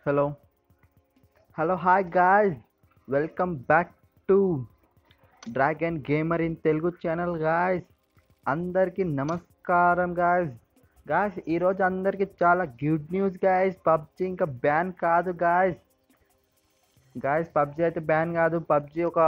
hello hello hi guys welcome back to Dragon Gamer in Telugu channel guys అందరికీ నమస్కారం guys guys ఈరోజు అందరికీ చాలా గుడ్ న్యూస్ గాయ్స్ పబ్జి ఇంకా బ్యాన్ కాదు గాయ్స్ గాయ్స్ పబ్జి అయితే బ్యాన్ కాదు పబ్జి ఒక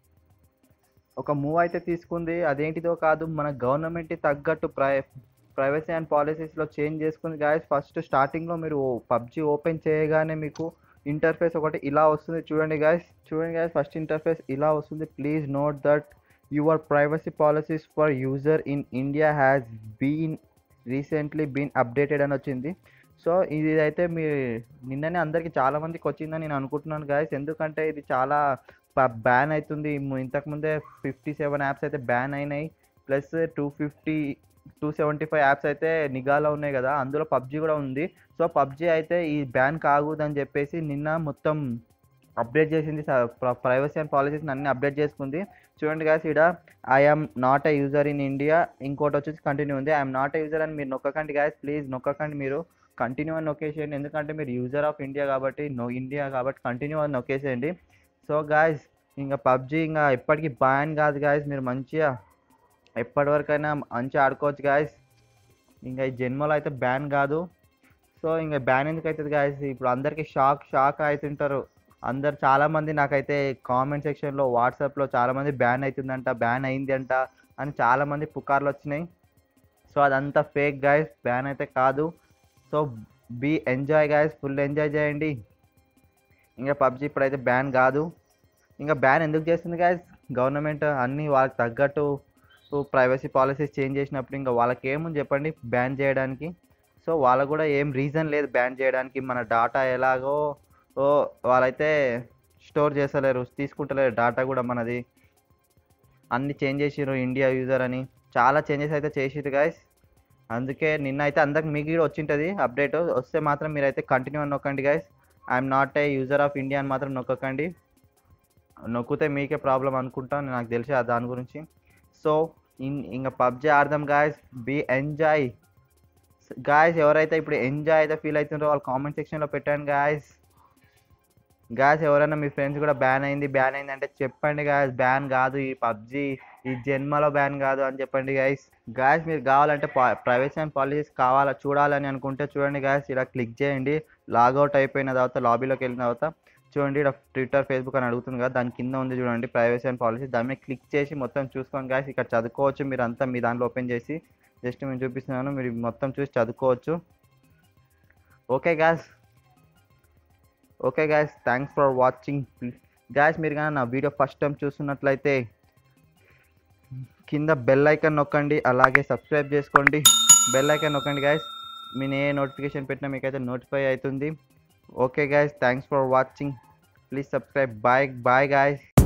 ఒక మూవ్ అయితే తీసుకుంది అదేంటిదో కాదు మన గవర్నమెంట్కి తగ్గట్టు ప్రై ప్రైవసీ అండ్ పాలసీస్లో చేంజ్ చేసుకుంది గాయస్ ఫస్ట్ స్టార్టింగ్లో మీరు పబ్జి ఓపెన్ చేయగానే మీకు ఇంటర్ఫేస్ ఒకటి ఇలా వస్తుంది చూడండి గాయస్ చూడండి గాయస్ ఫస్ట్ ఇంటర్ఫేస్ ఇలా వస్తుంది please note that your privacy policies for user in India has been recently been updated అని వచ్చింది సో ఇది అయితే మీ నిన్ననే అందరికీ చాలా మందికి వచ్చిందని నేను అనుకుంటున్నాను గాయస్ ఎందుకంటే ఇది చాలా బ్యాన్ అవుతుంది ము- ఇంతకుముందే ఫిఫ్టీ సెవెన్ యాప్స్ అయితే బ్యాన్ అయినాయి plus two fifty two seventy five apps అయితే నిఘాలో ఉన్నాయి కదా అందులో పబ్జి కూడా ఉంది సో పబ్జి అయితే ఈ బ్యాన్ కాకూడదని చెప్పేసి నిన్న మొత్తం అప్డేట్ చేసింది ప్రైవసీ అండ్ పాలసీస్ అన్ని అప్డేట్ చేసుకుంది చూడండి గాస్ ఇక్కడ I'm not a user in India ఇంకోటి వచ్చేసి కంటిన్యూ ఉంది ఐఎమ్ నాట్ ఎ యూజర్ అని మీరు నొక్కకండి గాయస్ ప్లీజ్ నొక్కకండి మీరు కంటిన్యూ అని నొక్కేసేయండి ఎందుకంటే మీరు యూజర్ ఆఫ్ ఇండియా కాబట్టి నో ఇండియా కాబట్టి కంటిన్యూ అని నొక్కేసేయండి సో గాయస్ ఇంకా పబ్జి ఇంకా ఎప్పటికీ బ్యాన్ కాదు గాయస్ మీరు మంచిగా ఎప్పటి వరకైనా మంచిగా ఆడుకోవచ్చు గాయస్ ఇంకా ఈ జన్మలో అయితే బ్యాన్ కాదు సో ఇంకా బ్యాన్ ఎందుకు అవుతుంది గాయస్ ఇప్పుడు అందరికీ షాక్ షాక్ అవుతుంటారు అందరు చాలామంది నాకైతే కామెంట్ సెక్షన్లో వాట్సాప్లో చాలామంది బ్యాన్ అవుతుందంట బ్యాన్ అయింది అంట అని చాలామంది పుకార్లు వచ్చినాయి సో అదంతా ఫేక్ గాయస్ బ్యాన్ అయితే కాదు so be enjoy guys full enjoy చేయండి ఇంకా పబ్జి ఇప్పుడైతే బ్యాన్ కాదు ఇంకా బ్యాన్ ఎందుకు చేస్తుంది గాయస్ గవర్నమెంట్ అన్నీ వాళ్ళకి తగ్గట్టు ప్రైవసీ పాలసీస్ చేంజ్ చేసినప్పుడు ఇంకా వాళ్ళకి ఏముంది చెప్పండి బ్యాన్ చేయడానికి సో వాళ్ళకు కూడా ఏం రీజన్ లేదు బ్యాన్ చేయడానికి మన డాటా ఎలాగో ఓ వాళ్ళైతే స్టోర్ చేస్తలేరు తీసుకుంటలేరు డాటా కూడా మనది అన్ని చేంజ్ చేసిర్రు ఇండియా యూజర్ అని చాలా చేంజెస్ అయితే చేసిర్రు గాయస్ అందుకే నిన్న అయితే అందరికి మీకు కూడా వచ్చింటుంది అప్డేట్ వస్తే మాత్రం మీరైతే కంటిన్యూ అని నొక్కండి guys I'm not a user of India అని మాత్రం నొక్కకండి నొక్కితే మీకే ప్రాబ్లం అనుకుంటాను నాకు తెలిసి ఆ దాని గురించి సో ఇన్ ఇంకా పబ్జి ఆడదాం గాయస్ బీ ఎంజాయ్ గాయస్ ఎవరైతే ఇప్పుడు ఎంజాయ్ అయితే ఫీల్ అవుతుంటారో వాళ్ళు కామెంట్ సెక్షన్లో పెట్టండి గాయస్ గాయస్ ఎవరైనా మీ ఫ్రెండ్స్ కూడా బ్యాన్ అయింది బ్యాన్ అయింది అంటే చెప్పండి గాయస్ బ్యాన్ కాదు ఈ పబ్జి ఈ జన్మలో బ్యాన్ కాదు అని చెప్పండి గాయస్ గాయస్ మీరు కావాలంటే ప్రైవసీ అండ్ పాలసీస్ కావాలా చూడాలని అనుకుంటే చూడండి గాయస్ ఇలా క్లిక్ చేయండి లాగౌట్ అయిపోయిన తర్వాత లాబీలోకి వెళ్ళిన తర్వాత చూడండి ఇక్కడ ట్విట్టర్ ఫేస్బుక్ అని అడుగుతుంది కదా దాని కింద ఉంది చూడండి ప్రైవసీ అండ్ పాలసీ దాని మీద క్లిక్ చేసి మొత్తం చూసుకోండి గాయస్ ఇక్కడ చదువుకోవచ్చు మీరు అంతా మీ దాంట్లో ఓపెన్ చేసి జస్ట్ నేను చూపిస్తున్నాను మీరు మొత్తం చూసి చదువుకోవచ్చు okay guys okay guys thanks for watching guys మీరు కానీ నా వీడియో ఫస్ట్ టైం చూస్తున్నట్లయితే కింద బెల్ ఐకాన్ నొక్కండి అలాగే సబ్స్క్రైబ్ చేసుకోండి బెల్ ఐకాన్ నొక్కండి గాయస్ నేను ఏ నోటిఫికేషన్ పెట్టినా మీకైతే నోటిఫై అవుతుంది okay guys thanks for watching please subscribe bye bye guys